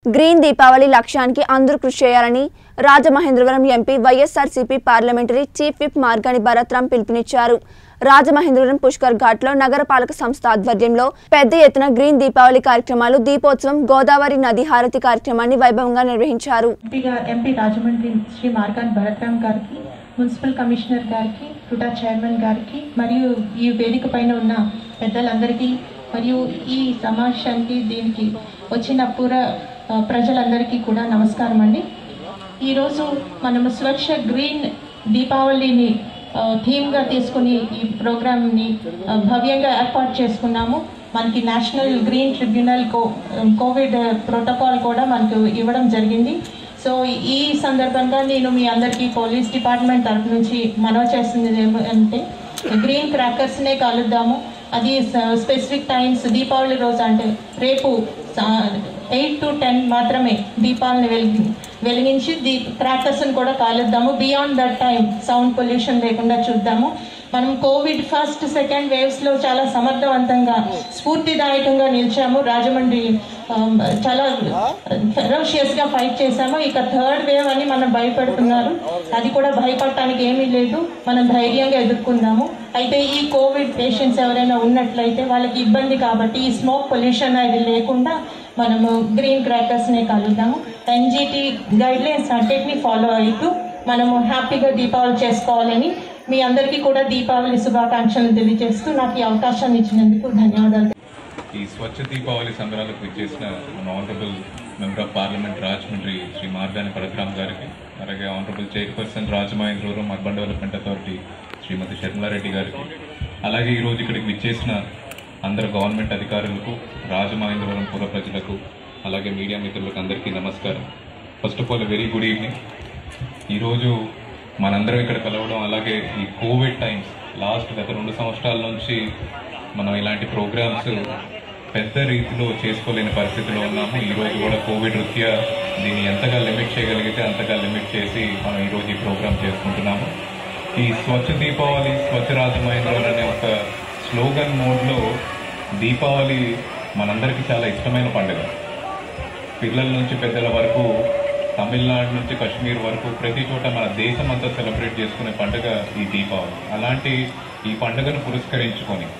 green Deepavali లక్ష్యానికి అందరూ కృషి చేయాలని Rajamahendravaram MP YSRCP parliamentary chief whip Margani Bharatram పిలుపునిచ్చారు రాజమహేంద్రవరం పుష్కర్ ఘాట్లో నగరపాలక సంస్థ ఆధ్వర్యంలో పెద్ద ఎత్తున గ్రీన్ దీపావళి కార్యక్రమాలు దీపోత్సవం గోదావరి నది హారతి కార్యక్రమాన్ని వైభవంగా నిర్వహించారు ఎంపీ గా- ఎంపీ రాజమండ్రి శ్రీ మార్కాన్ భరత్రామ్ గారికి మున్సిపల్ కమిషనర్ గారికి టుడా చైర్మన్ గారికి మరియు ఈ వేదిక పైన ఉన్న పెద్దలందరికీ మరియు ఈ సమావేశానికి దీనికి వచ్చిన పూర ఆ, ప్రజలందరికీ కూడా నమస్కారం అండి ఈరోజు మనము స్వచ్ఛ గ్రీన్ దీపావళిని ఆ, థీమ్గా తీసుకుని ఈ ప్రోగ్రామ్ని ఆ, భవ్యంగా ఏర్పాటు చేసుకున్నాము మనకి నేషనల్ గ్రీన్ ట్రిబ్యునల్ కో కోవిడ్ ప్రోటోకాల్ కూడా మనకు ఇవ్వడం జరిగింది సో ఈ సందర్భంగా నేను మీ అందరికీ పోలీస్ డిపార్ట్మెంట్ తరఫు నుంచి మనవి చేస్తుంది ఏమంటే గ్రీన్ క్రాకర్స్నే కలుద్దాము అది స్పెసిఫిక్ టైమ్స్ దీపావళి రోజు అంటే రేపు ఎయిట్ టు టెన్ మాత్రమే దీపాలను వెలిగి వెలిగించి దీ క్రాకర్స్ని కూడా కాలుద్దాము beyond that time sound pollution లేకుండా చూద్దాము మనం కోవిడ్ ఫస్ట్ సెకండ్ వేవ్స్లో చాలా సమర్థవంతంగా స్ఫూర్తిదాయకంగా నిలిచాము రాజమండ్రి ఆమ్, చాలా ఫెరోషియస్గా ఫైట్ చేశాము ఇక థర్డ్ వేవ్ అని మనం భయపడుతున్నారు అది కూడా భయపడటానికి ఏమీ లేదు మనం ధైర్యంగా ఎదుర్కొందాము అయితే ఈ కోవిడ్ పేషెంట్స్ ఎవరైనా ఉన్నట్లయితే వాళ్ళకి ఇబ్బంది కాబట్టి ఈ స్మోక్ పొల్యూషన్ అది లేకుండా మనము గ్రీన్ క్రాకర్స్నే కలుద్దాము ఎన్జిటి గైడ్ లైన్స్ అన్నిటిని ఫాలో అవుతూ మనము హ్యాపీగా దీపావళి చేసుకోవాలని మీ అందరికీ కూడా దీపావళి శుభాకాంక్షలు తెలియజేస్తూ నాకు ఈ అవకాశాన్ని ఇచ్చినందుకు ధన్యవాదాలు ఈ స్వచ్ఛ దీపావళి సంబరాలకు విచ్చేసిన మన honourable member of parliament Rajahmundry Shri Margani Parasuram గారికి అలాగే honourable chairperson Rajamahendravaram urban development authority Shrimati Sharmila Reddy గారికి అలాగే ఈరోజు ఇక్కడికి విచ్చేసిన అందరు గవర్నమెంట్ అధికారులకు రాజమహేంద్రవరం పుర ప్రజలకు అలాగే మీడియా మిత్రులకు అందరికీ నమస్కారం first of all very good evening ఈరోజు మనందరం ఇక్కడ కలవడం అలాగే ఈ కోవిడ్ టైమ్స్ లాస్ట్ గత రెండు సంవత్సరాల నుంచి మనం ఇలాంటి ప్రోగ్రామ్స్ పెద్ద రీతిలో చేసుకోలేని పరిస్థితిలో ఉన్నాము ఈరోజు కూడా కోవిడ్ రీత్యా దీన్ని ఎంతగా లిమిట్ చేయగలిగితే అంతగా లిమిట్ చేసి మనం ఈరోజు ఈ ప్రోగ్రామ్ చేసుకుంటున్నాము ఈ స్వచ్ఛ దీపావళి స్వచ్ఛ రాజమహేంద్రవరం అనే ఒక స్లోగన్ మోడ్లో దీపావళి మనందరికీ చాలా ఇష్టమైన పండుగ పిల్లల నుంచి పెద్దల వరకు తమిళనాడు నుంచి కాశ్మీర్ వరకు ప్రతి చోట మన దేశం అంతా సెలబ్రేట్ చేసుకునే పండుగ ఈ దీపావళి అలాంటి ఈ పండుగను పురస్కరించుకొని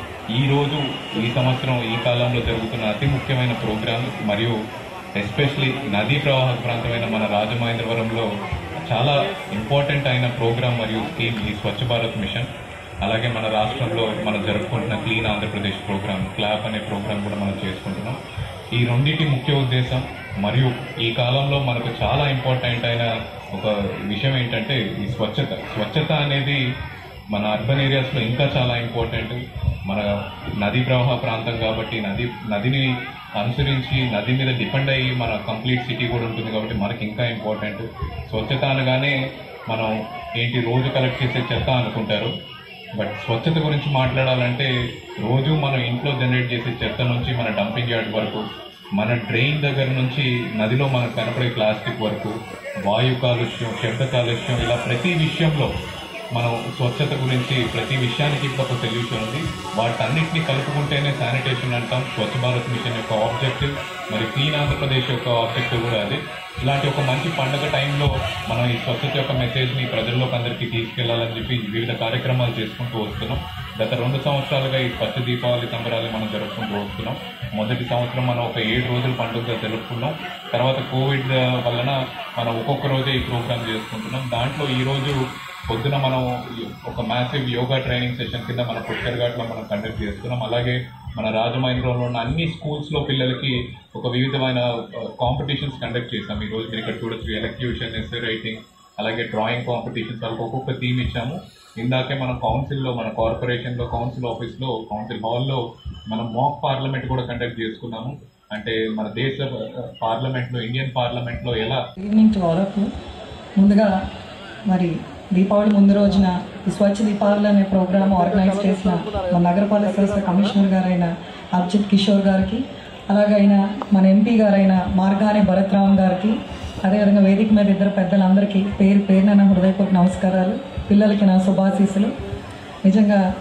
ఈ రోజు ఈ సంవత్సరం ఈ కాలంలో జరుగుతున్న అతి ముఖ్యమైన ప్రోగ్రాం మరియు ఎస్పెషలీ నదీ ప్రవాహ ప్రాంతమైన మన రాజమహేంద్రవరంలో చాలా ఇంపార్టెంట్ అయిన ప్రోగ్రాం మరియు స్కీమ్ ఈ స్వచ్ఛ భారత్ మిషన్ అలాగే మన రాష్ట్రంలో మనం జరుపుకుంటున్న క్లీన్ ఆంధ్రప్రదేశ్ ప్రోగ్రామ్ క్లాప్ అనే ప్రోగ్రామ్ కూడా మనం చేసుకుంటున్నాం ఈ రెండింటి ముఖ్య ఉద్దేశం మరియు ఈ కాలంలో మనకు చాలా ఇంపార్టెంట్ అయిన ఒక విషయం ఏంటంటే ఈ స్వచ్ఛత స్వచ్ఛత అనేది మన అర్బన్ ఏరియాస్లో ఇంకా చాలా ఇంపార్టెంట్ మన నదీ ప్రవాహ ప్రాంతం కాబట్టి నది నదిని అనుసరించి నది మీద డిపెండ్ అయ్యి మన కంప్లీట్ సిటీ కూడా ఉంటుంది కాబట్టి మనకి ఇంకా ఇంపార్టెంట్ స్వచ్ఛత అనగానే మనం ఏంటి రోజు కలెక్ట్ చేసే చెత్త అనుకుంటారు బట్ స్వచ్ఛత గురించి మాట్లాడాలంటే రోజు మనం ఇంట్లో జనరేట్ చేసే చెత్త నుంచి మన డంపింగ్ యార్డ్ వరకు మన డ్రైన్ దగ్గర నుంచి నదిలో మనకు కనపడే ప్లాస్టిక్ వరకు వాయు కాలుష్యం శబ్ద కాలుష్యం ఇలా ప్రతి విషయంలో మనం స్వచ్ఛత గురించి ప్రతి విషయానికి ఇప్పుడు ఒక సొల్యూషన్ ఉంది వాటన్నిటిని కలుపుకుంటేనే శానిటేషన్ అంటాం స్వచ్ఛ భారత్ మిషన్ యొక్క ఆబ్జెక్టివ్ మరి క్లీన్ ఆంధ్రప్రదేశ్ యొక్క ఆబ్జెక్టివ్ కూడా అది ఇలాంటి ఒక మంచి పండుగ టైంలో మనం ఈ స్వచ్ఛత యొక్క మెసేజ్ని ప్రజల్లోకి అందరికీ తీసుకెళ్లాలని చెప్పి వివిధ కార్యక్రమాలు చేసుకుంటూ వస్తున్నాం గత రెండు సంవత్సరాలుగా ఈ స్వచ్ఛ దీపావళి సంబరాలు మనం జరుపుకుంటూ వస్తున్నాం మొదటి సంవత్సరం మనం ఒక ఏడు రోజుల పండుగగా జరుపుకున్నాం తర్వాత కోవిడ్ వలన మనం ఒక్కొక్క రోజే ఈ ప్రోగ్రామ్ చేసుకుంటున్నాం దాంట్లో ఈ రోజు పొద్దున మనం ఒక మ్యాసివ్ యోగా ట్రైనింగ్ సెషన్ కింద మన పుష్కర్ ఘాట్లో మనం కండక్ట్ చేస్తున్నాం అలాగే మన రాజమహేంద్రంలో ఉన్న అన్ని స్కూల్స్లో పిల్లలకి ఒక వివిధమైన కాంపిటీషన్స్ కండక్ట్ చేసాం ఈ రోజు మీరు ఇక్కడ చూడొచ్చు ఎలక్యూషన్ ఎస్ఏ రైటింగ్ అలాగే డ్రాయింగ్ కాంపిటీషన్స్ వాళ్ళకి ఒక్కొక్క థీమ్ ఇచ్చాము ఇందాకే మనం కౌన్సిల్లో మన కార్పొరేషన్లో కౌన్సిల్ ఆఫీస్లో కౌన్సిల్ హాల్లో మనం మాక్ పార్లమెంట్ కూడా కండక్ట్ చేసుకున్నాము అంటే మన దేశ పార్లమెంట్లో ఇండియన్ పార్లమెంట్లో ఎలా evening to all of you ముందుగా మరి దీపావళి ముందు రోజున ఈ స్వచ్ఛ దీపావళి అనే ప్రోగ్రామ్ ఆర్గనైజ్ చేసిన మన నగరపాలక సంస్థ కమిషనర్ గారైన అర్జిత్ కిషోర్ గారికి అలాగైన మన ఎంపీ గారైన మార్గాని భరత్రామ్ గారికి అదేవిధంగా వేదిక మీద ఇద్దరు పెద్దలందరికీ పేరు పేరున నా హృదయపూర్వక నమస్కారాలు పిల్లలకి నా శుభాశీస్సులు నిజంగా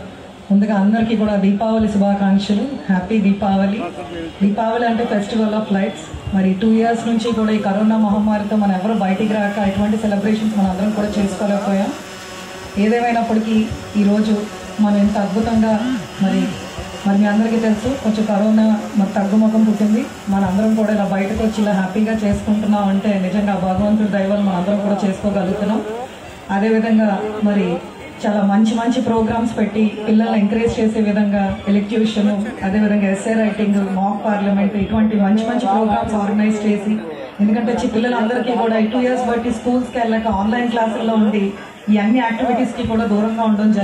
ముందుగా అందరికీ కూడా దీపావళి శుభాకాంక్షలు హ్యాపీ దీపావళి దీపావళి అంటే ఫెస్టివల్ ఆఫ్ లైట్స్ మరి టూ ఇయర్స్ నుంచి కూడా ఈ కరోనా మహమ్మారితో మనం ఎవరు బయటికి రాక ఎటువంటి సెలబ్రేషన్స్ మనం అందరం కూడా చేసుకోలేకపోయాం ఏదేమైనప్పటికీ ఈరోజు మనం ఇంత అద్భుతంగా మరి మరి మీ అందరికీ తెలుసు కొంచెం కరోనా మరి తగ్గుముఖం పుట్టింది మనందరం కూడా ఇలా బయటకు వచ్చి ఇలా హ్యాపీగా చేసుకుంటున్నాం అంటే నిజంగా భగవంతుడి దైవం మనందరం కూడా చేసుకోగలుగుతున్నాం అదేవిధంగా మరి చాలా మంచి మంచి ప్రోగ్రామ్స్ పెట్టి పిల్లల్ని ఎంకరేజ్ చేసే విధంగా ఎలక్ట్యూషన్ అదేవిధంగా ఎస్ఏ రైటింగ్ మాక్ పార్లమెంట్ ఇటువంటి మంచి మంచి ప్రోగ్రామ్స్ ఆర్గనైజ్ చేసి ఎందుకంటే చి- పిల్లలందరికీ కూడా టూ ఇయర్స్ బట్టి స్కూల్స్కి వెళ్ళక ఆన్లైన్ క్లాసుల్లో ఉండి ఈ అన్ని యాక్టివిటీస్కి కూడా దూరంగా ఉండడం జరిగింది